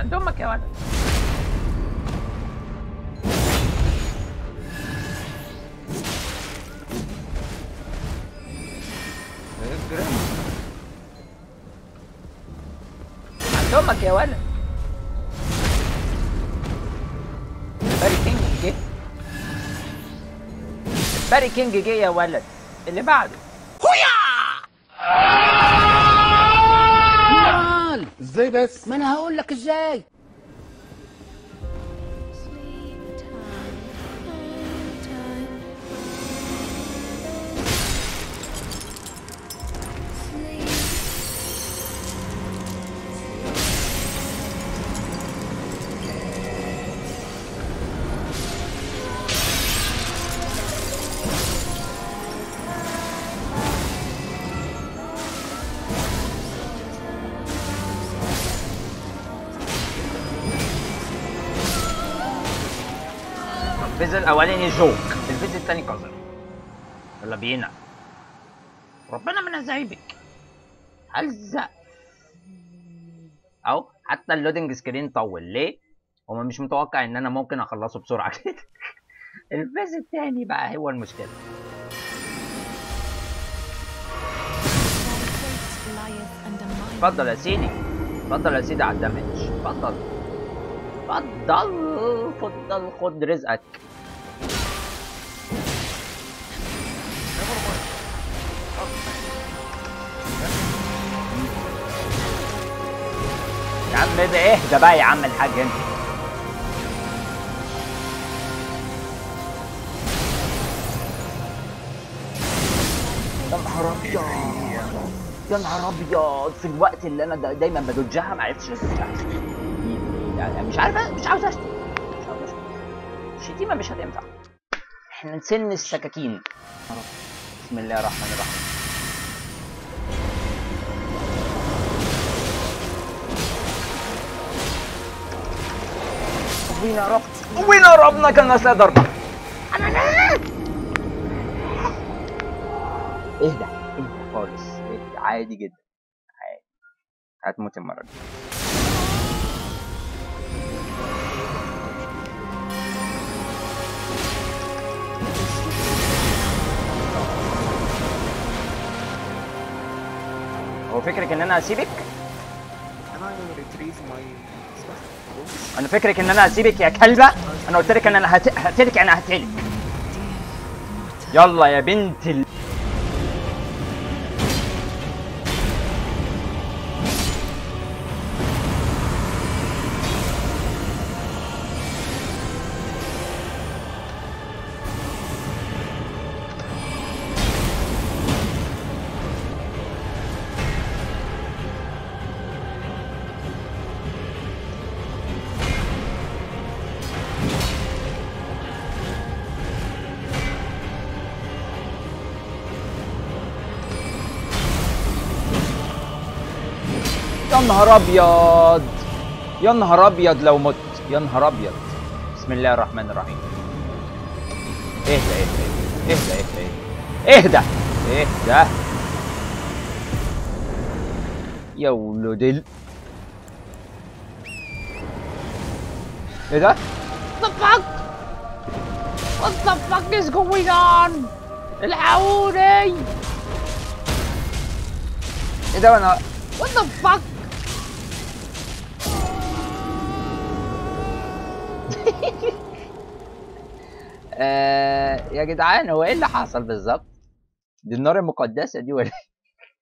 عند امك يا ولد اجري عند امك يا ولد باري كينج جه باري كينج جه يا ولد اللي بعده مال ازاي بس ما انا هقول لك ازاي Sleep time, time. Sleep. الفيز الاولاني جوك الفيز الثاني قذر يلا بينا ربنا من عذابك هلزق اهو حتى اللودنج سكرين طول ليه هو مش متوقع ان انا ممكن اخلصه بسرعه كده الفيز الثاني بقى هو المشكله Thy fate lieth under my اتفضل يا سيدي اتفضل يا سيدي على الدمج اتفضل اتفضل اتفضل خد رزقك يا عم ده اهدى بقى يا عم الحاج انت يا نهار ابيض يا نهار ابيض في الوقت اللي انا دا دايما بدجها ما عرفتش ادجها يعني مش عارف مش عاوز اشتم مش عاوز اشتم الشتيمه مش هتنفع احنا نسن السكاكين يا رب. بسم الله الرحمن الرحيم وين يا رب وين يا ربنا كان ناس لا ضربه انا لا اهدى اهدى خالص اهدى عادي جدا عادي هتموت المرة دي هو فكرك ان انا هسيبك؟ Can I retrieve my stuff? انا فكرك ان انا هسيبك يا كلبة؟ انا قلت لك ان انا هت- هقتلك يعني هقتلك يلا يا بنت ال... يا نهار ابيض يا نهار ابيض لو مت يا نهار ابيض بسم الله الرحمن الرحيم اهدى اهدى اهدى اهدى اهدى اهدى اهدى يا ولد ال ايه ده؟ What the fuck? What the fuck is going on? الحقوني ايه ده انا What the fuck? آه يا جدعان هو ايه اللي حصل بالظبط؟ دي النار المقدسة دي ولا إيه؟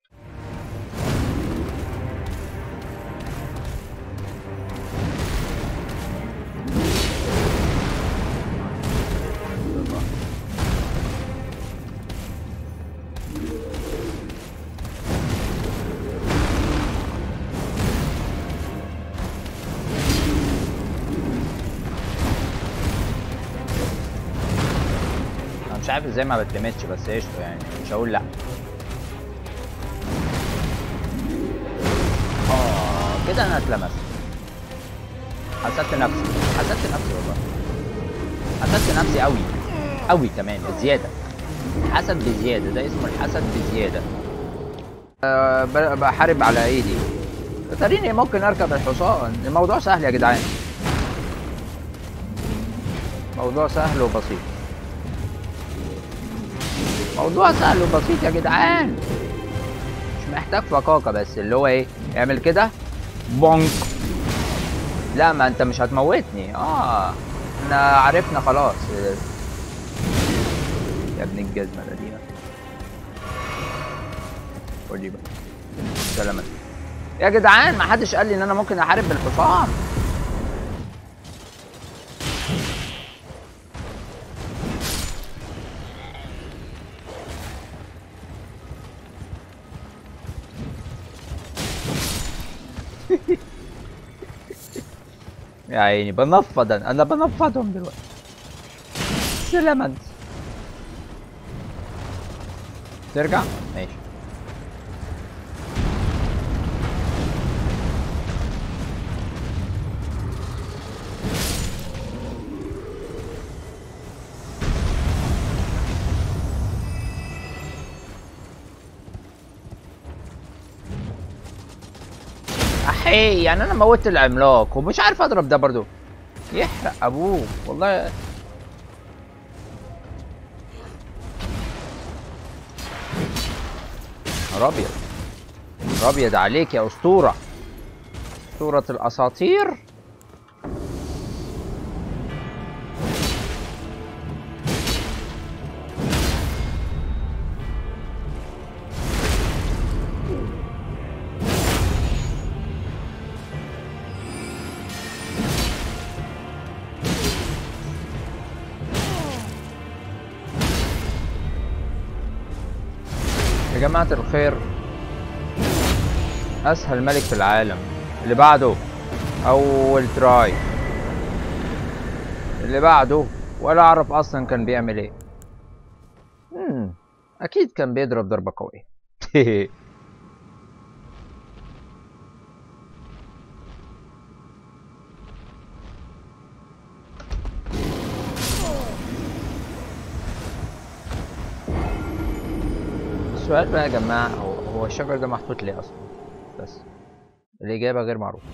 انا مش عارف ازاي ما بتلمسش بس قشطه يعني مش هقول لا اه كده انا اتلمست حسدت نفسي حسدت نفسي والله حسدت نفسي قوي قوي كمان بزياده حسد بزياده ده اسمه الحسد بزياده أه ب- بحارب على ايدي تريني ممكن اركب الحصان الموضوع سهل يا جدعان موضوع سهل وبسيط موضوع سهل وبسيط يا جدعان مش محتاج فقاقة بس اللي هو ايه اعمل كده بونك لا ما انت مش هتموتني اه احنا عرفنا خلاص يا ابن الجزمة القديمة قولي بقى سلامات يا جدعان ما حدش قال لي ان انا ممكن احارب بالحصان يا عيني بنفض انا انا بنفضهم دلوقتي سلامات ترجع ماشي احي يعني انا موتت العملاق ومش عارف اضرب ده برضو يحرق ابوه والله نهار ابيض نهار ابيض عليك يا اسطوره اسطوره الاساطير يا جماعة الخير أسهل ملك في العالم اللي بعده أول تراي اللي بعده ولا أعرف أصلا كان بيعمل إيه مم. أكيد كان بيضرب ضربة قوية السؤال بقى يا جماعة هو هو الشجر ده محطوط ليه أصلا؟ بس الإجابة غير معروفة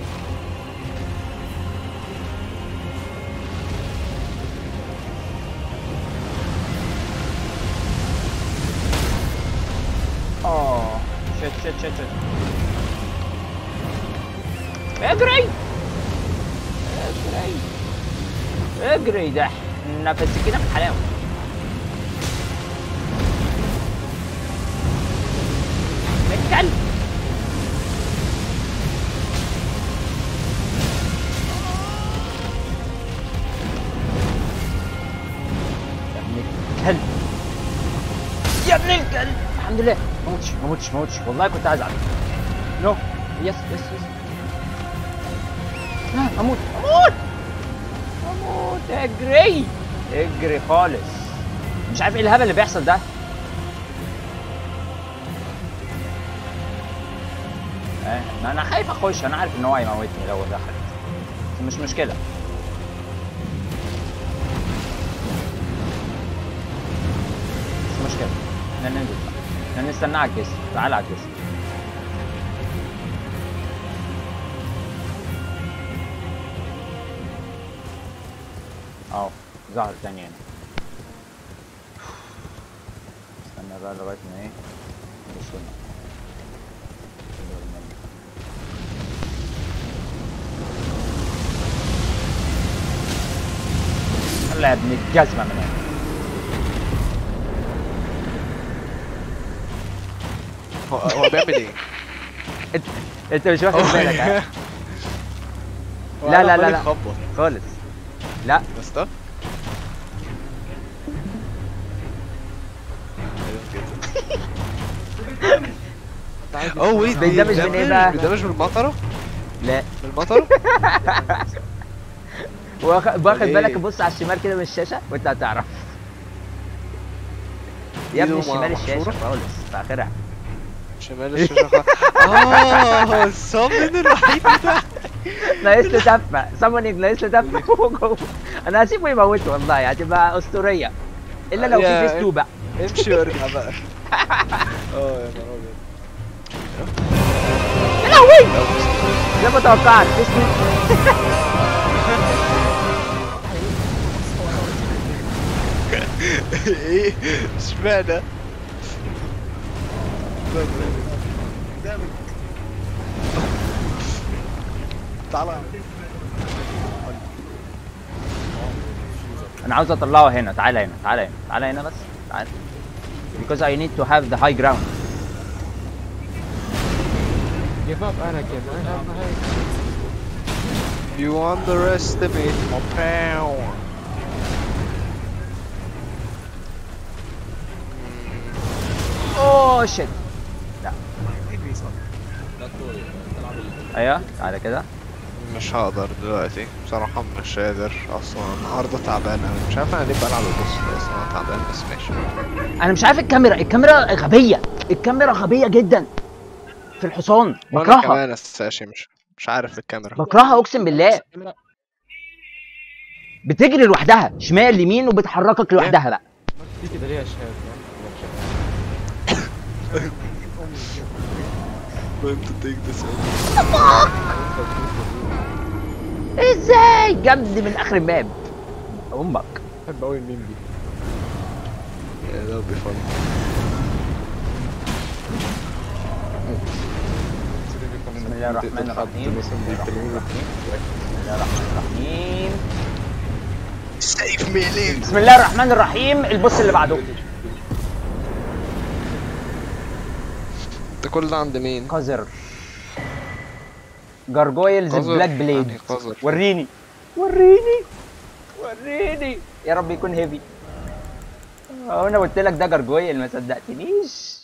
آه شت شت شت شت اجري اجري اجري ده احنا في السكينة في الحلاوة الكلب يا ابن الكلب يا ابن الكلب الحمد لله ما موتش ما موتش ما موتش والله كنت عايز اعمل نو يس يس يس لا اموت اموت اموت اجري اجري خالص مش عارف ايه الهبل اللي بيحصل ده آه، ما انا خايف اخش انا عارف ان هو هيموتني لو دخل بس مش مشكله مش مشكله احنا ننزل بقى احنا نستناه على الجسر تعال على الجسر اهو ظهر تاني هنا استنى بقى لغايه ما ايه نبص لنا يلا يا ابن الجزمة من هنا هو هو بيعمل ايه؟ انت انت مش واخد بالك ها؟ هو لا، أنا لا، لا، عمال لا. يخبط خالص لا بس ده اوه ويت بيندمج من ايه بقى؟ بيندمج من المطره؟ لا من المطره؟ واخ- واخد ليه؟ بالك بص على الشمال كده من الشاشة وانت هتعرف يا ابني إيده الشمال الشاشة محشورة؟ خالص في اخرها شمال الشاشه خ- اه الصمن الوحيد ده ناقص له تفة سامونينج ناقص له تفة فوق جوه انا هسيبه يموته والله هتبقى اسطورية الا لو في يا- فيس تو بقى امشي وارجع بقى اه يا نهار ابيض يا لهوي زي ما توقعت تسلم ايه اشمعنى تعالى انا عاوز اطلعه هنا تعالى هنا تعالى هنا تعالى هنا بس تعالى because I need to have the high ground Give up, Anakin. I have the high You underestimate my power. اوه شيت لا ايوه تعالى كده مش هقدر دلوقتي بصراحة مش قادر اصلا النهاردة تعبان اوي مش عارف انا ليه بلعب البوس اصلا انا تعبان بس ماشي انا مش عارف الكاميرا الكاميرا غبيه الكاميرا غبيه جدا في الحصان وانا بكرهها كمان الساشي مش مش عارف الكاميرا بكرهها اقسم بالله بتجري لوحدها شمال يمين وبتحركك لوحدها بقى في كده ليه يا شباب؟ انت تيك ذس ازاي جد من اخر الباب امك بحب قوي الميم دي ده بي فن بسم الله الرحمن الرحيم بسم الله الرحمن الرحيم بسم الله الرحمن الرحيم سيف ميلين بسم الله الرحمن الرحيم البوس اللي بعده انت كل ده عند مين؟ قذر جارجويلز قذر؟ بلاك بليد يعني قذر. وريني وريني وريني يا رب يكون هيفي اه انا قلت لك ده جارجويل ما صدقتنيش